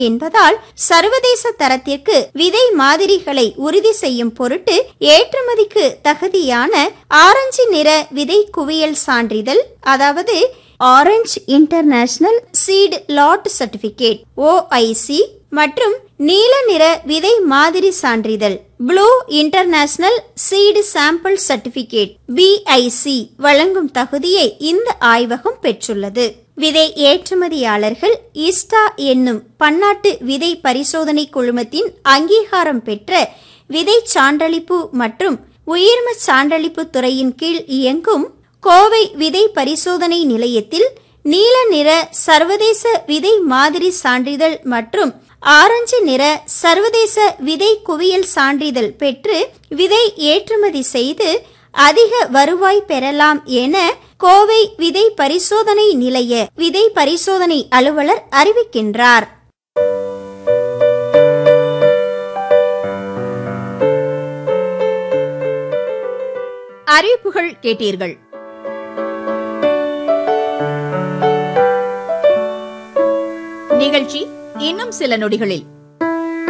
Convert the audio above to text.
என்பதால் சர்வதேச தரத்திற்கு விதை மாதிரிகளை உறுதி செய்யும் பொருட்டு ஏற்றுமதிக்கு தகுதியான ஆரஞ்சு நிற விதை குவியல் சான்றிதழ் அதாவது orange international seed lot certificate OIC மற்றும் நீல நிற விதை மாதிரி சான்றிதழ் blue international seed sample certificate BIC வழங்கும் தகுதியை இந்த ஆய்வகம் பெற்றுள்ளது விதை ஏற்றுமதியாளர்கள் ஈஸ்டா என்னும் பன்னாட்டு விதை பரிசோதனை குழுமத்தின் அங்கீகாரம் பெற்ற விதை சான்றளிப்பு மற்றும் உயிர்ம சான்றளிப்பு துறையின் கீழ் இயங்கும் கோவை விதை பரிசோதனை நிலையத்தில் நீல நிற சர்வதேச விதை மாதிரி சான்றிதழ் மற்றும் ஆரஞ்சு நிற சர்வதேச விதை குவியல் சான்றிதழ் பெற்று விதை ஏற்றுமதி செய்து அதிக வருவாய் பெறலாம் என கோவை விதை பரிசோதனை நிலைய விதை பரிசோதனை அலுவலர் அறிவிக்கின்றார் அறிவிப்புகள் கேட்டீர்கள் நிகழ்ச்சி இன்னும் சில நொடிகளில்